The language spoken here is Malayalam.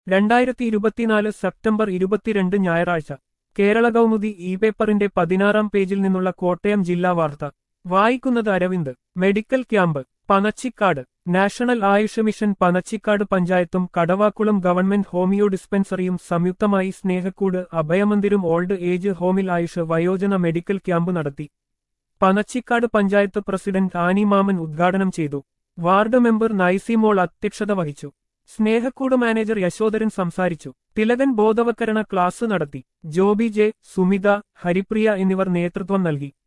രണ്ടായിരത്തി ഇരുപത്തിനാല് സെപ്റ്റംബർ ഇരുപത്തിരണ്ട് ഞായറാഴ്ച കേരള കൗമുദി ഇ പേപ്പറിന്റെ പതിനാറാം പേജിൽ നിന്നുള്ള കോട്ടയം ജില്ലാ വാർത്ത വായിക്കുന്നത് Aravind medical camp Panachikkad national Ayush mission Panachikkad പഞ്ചായത്തും കടവാക്കുളം ഗവൺമെന്റ് ഹോമിയോ ഡിസ്പെൻസറിയും സംയുക്തമായി സ്നേഹക്കൂട് അഭയമന്ദിരും ഓൾഡ് ഏജ് ഹോമിൽ ആയുഷ് വയോജന മെഡിക്കൽ ക്യാമ്പ് നടത്തി പനച്ചിക്കാട് പഞ്ചായത്ത് പ്രസിഡന്റ് ആനി മാമൻ ഉദ്ഘാടനം ചെയ്തു വാർഡ് മെമ്പർ നൈസിമോൾ അധ്യക്ഷത വഹിച്ചു സ്നേഹക്കൂട് മാനേജർ യശോധരൻ സംസാരിച്ചു തിലകൻ ബോധവൽക്കരണ ക്ലാസ് നടത്തി ജോബി ജെ സുമിത ഹരിപ്രിയ എന്നിവർ നേതൃത്വം നൽകി